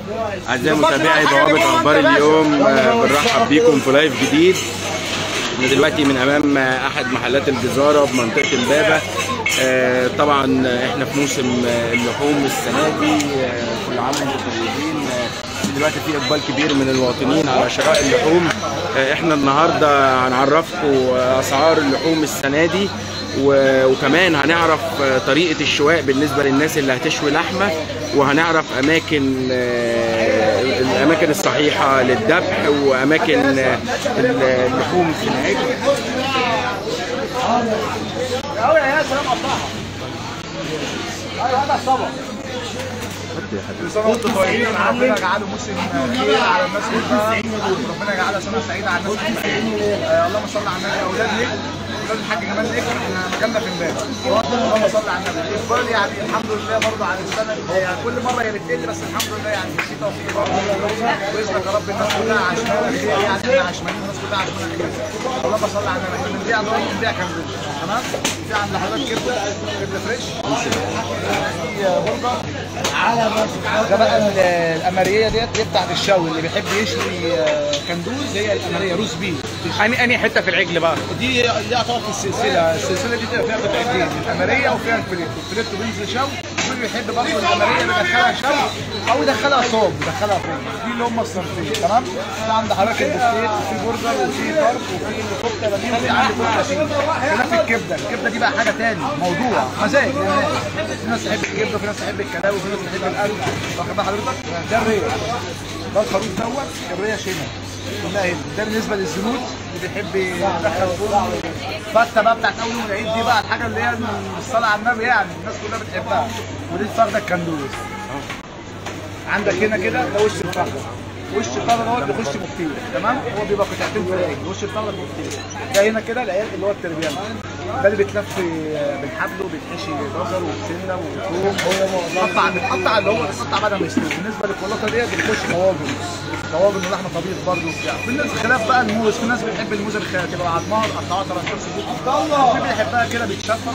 أعزائي متابعي بوابة أخبار اليوم آه، بنرحب بيكم في لايف جديد احنا دلوقتي من أمام آه، أحد محلات الجزارة بمنطقة إمبابة آه، طبعا احنا في موسم آه، اللحوم السنة دي آه، كل عام وانتم طيبين آه، دلوقتي في إقبال كبير من المواطنين على شراء اللحوم آه، احنا النهاردة هنعرفكم آه، أسعار اللحوم السنة دي و- وكمان هنعرف آه، طريقة الشواء بالنسبة للناس اللي هتشوي لحمة وهنعرف أماكن آه، الأماكن الصحيحة للذبح وأماكن آه، اللحوم في العجل قوي يا سلام قطعها ايوه هذا الصبر وانتم طيبين ربنا يجعله موسم خير على الناس كلها وربنا يجعلها سنه سعيده على الناس كلها آه، اللهم صل على النبي اولاد ليك اولاد الحاج جمال ليك احنا مكاننا في امبارح اللهم صل على النبي الاقبال يعني الحمد لله برضه على السنه هي يعني كل مره هي بتقل بس الحمد لله يعني في توفيق برضه ويسلك يا رب الناس كلها عشمانه خير يعني احنا عشمانين الناس كلها عشمانه خير اللهم صل على النبي احنا بنبيع دلوقتي بنبيع كندوز تمام في عند حضرتك كبده كبده فريش في برجر ده بقى ال- الاماريه ديت دي بتاعت الشوي اللي بيحب يشوي آه، كندوز هي الاماريه روز بيف اني اني حته في العجل بقى دي دي يعتبر في السلسله السلسله دي بتبقى فيها قطعتين الاماريه وفيها الفليتو الفليتو بينزل شوي واللي بيحب برضه الاماريه بيدخلها شوي او يدخلها صوب يدخلها فين دي اللي هم الصنفين تمام في عند حضرتك البفتيك وفي برجر وفي طرب وفي كفته بانيه وفي عندي كفته شيش هنا في الكبده الكبده دي بقى حاجه تاني موضوع مزاج للناس في ناس تحب الكبده وفي ناس تحب الكلاوي وفي ناس تحب القلب واخد بال حضرتك ده الريش ده الخروف دوت الريش هنا كلها هنا ده بالنسبه للزنود اللي بيحب يدخل فرن فته بقى بتاعت اول يوم العيد دي بقى الحاجه اللي هي الصلاه على النبي يعني الناس كلها بتحبها ودي الفخده الكندوز عندك هنا كده ده وش الفخده وش الفخده دوت بيخش مفتيح تمام هو بيبقى قطعتين في العجل وش الفخده مفتيح ده هنا كده العيال اللي هو التربيان ده اللي بيتلف بالحبل وبيتحشي جزر وسنه وثوم بيتقطع بيتقطع اللي هو بيتقطع بعد ما يستوي بالنسبه للكولاطه ديت بتخش طواجن طواجن ولحمه طبيخ برضه وبتاع في ناس خلاف بقى الموز في ناس بتحب الموز الخيار تبقى عضمها تقطعها ترانشات سجق في بيحبها كده بيتشفى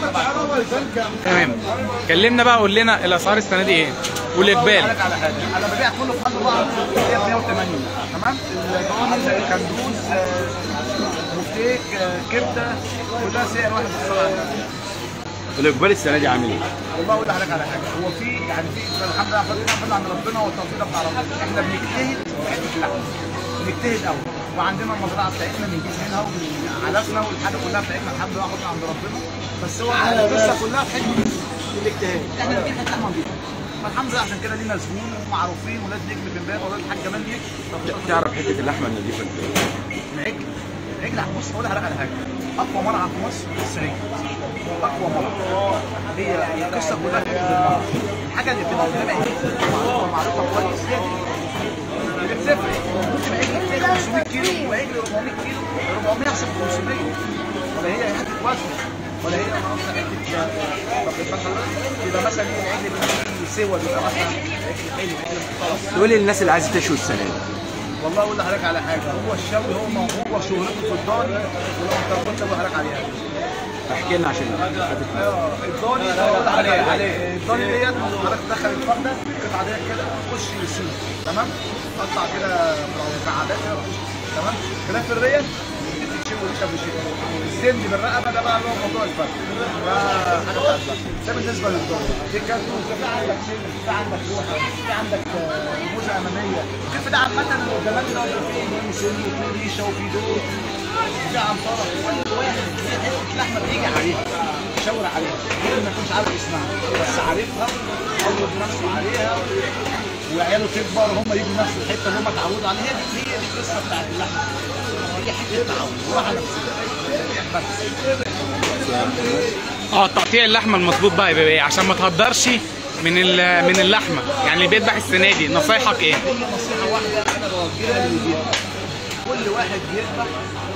تمام كلمنا بقى قول لنا الاسعار السنه دي ايه والاقبال على حاجه انا ببيع كله في حد بعض هي 180 تمام الضاني كندوز آه، بفتيك آه، كبده وده سعر واحد في الصلاه على النبي. الإقبال السنة دي عامل إيه؟ والله اقول لحضرتك على حاجه هو في يعني في الحمد لله فضل فضل عند ربنا والتوفيق ده بتاع ربنا احنا بنجتهد في حته اللحم بنجتهد قوي وعندنا المزرعه بتاعتنا بنجيب منها وعلفنا والحاجه كلها بتاعتنا الحمد لله فضل عند ربنا بس هو القصه كلها في حته الاجتهاد احنا بنجيب حته لحمه نضيفه فالحمد لله عشان كده لينا زبون ومعروفين ولاد نجم في امبارح ولاد الحاج جمال ليك تعرف حتة اللحمة النظيفة إزاي؟ العجل العجل على بص اقول لحضرتك على حاجه اقوى مرعى في مصر السعيد اقوى مرعى هي القصه كلها في المرعى الحاجه اللي بتبقى قدام عينيك معروفه معروفه كويس هي دي اللي بتفرق ممكن عجل تلاقي 500 كيلو وعجل 400 كيلو 400 احسن من 500 ولا هي حته وزن ولا هي معروفه حته واخد بال حضرتك؟ يبقى مثلا ايه العجل اللي سوى بيبقى مثلا عجل حلو عجل محترم تقول للناس اللي عايزة تشوي السنة دي والله اقول لحضرتك على حاجه هو الشوي هو ما هو شهرته في الضاني ولو انت كنت بقول لحضرتك عليها احكي لنا عشان اه الضاني اللي اقول عليه عليه الضاني ديت حضرتك تدخل الفرده القطعه ديت كده تخش يسيب تمام قطع كده مكعبات كده تخش تمام خلاف الريش تشوي وليشه بشيء السن بالرقبه ده بقى اللي هو موضوع الفرد ده حاجه بتاعت الفرد ده بالنسبه للضاني في كاتوز في عندك سن في عندك روحه في عندك آه، موزه اماميه الكتف ده عامه الجمال ده فيه سن وفيه ريشه وفيه دور في عنصره كل واحد في حته لحمه بيجي عليها يشاور عليها ممكن ما يكونش عارف اسمها بس عارفها يقول نفسه عليها وعياله تكبر هم يجوا نفس الحته اللي هم اتعودوا عليها دي هي دي القصه بتاعت اللحمه هي حته تعود روح على نفسها بس اه تقطيع اللحمه المظبوط بقى يبقى ايه عشان ما تهدرش من ال- من اللحمه يعني اللي بيذبح السنه دي نصايحك ايه كل نصيحه واحده انا بوجهها للي بيذبح كل واحد بيذبح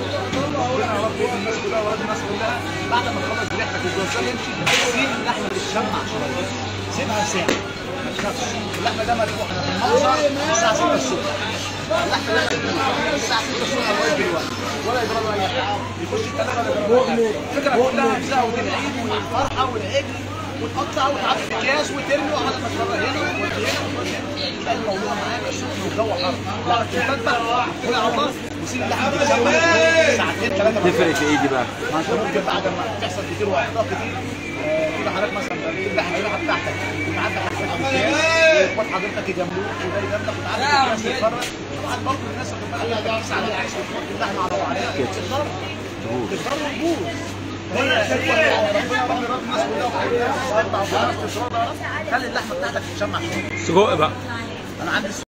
ربنا يا رب يهدي الناس كلها ويرضي الناس كلها بعد ما تخلص ذبيحتك والجوزان يمشي سيب اللحمه تتشمع شويه سيبها ساعه ما تخافش اللحمه ده مريح احنا في المنظر الساعه 6 الصبح اللحمه ده مريح الساعه 6 الصبح لغايه دلوقتي ولا يجرى له اي حاجه يخش الثلاجه ولا يجرى له الفكره كلها في ساعه العيد والفرحه والعجل وتقطع وتعبي في اكياس وترمي وعلى ما تفرق هنا وتودي هنا وتودي هنا تلاقي الموضوع معاك السخن والجو حر لا تتفتح خد على الله وسيب اللحمه تتسوى ساعتين ثلاثه تفرق في ايه دي بقى؟ ما انت ممكن بعد ما تحصل كتير واخطاء كتير آه، تبقى حضرتك مثلا تجيب لحمه اللحمه بتاعتك يبقى عندك حاجات كتير واخوات حضرتك يجاملوك وده يجاملك وتعالى الناس تتفرج طبعا برضه الناس اللي بتبقى قاعده بتسعى على العيش وتحط اللحمه على عليها تتضرب تتضرب وتبوظ هي شكوى يعني ربنا رب رب الناس كلها وحياتها وقطع وخلاص تشربها خلي اللحمه بتاعتك تتشمع شويه سجق بقى انا عندي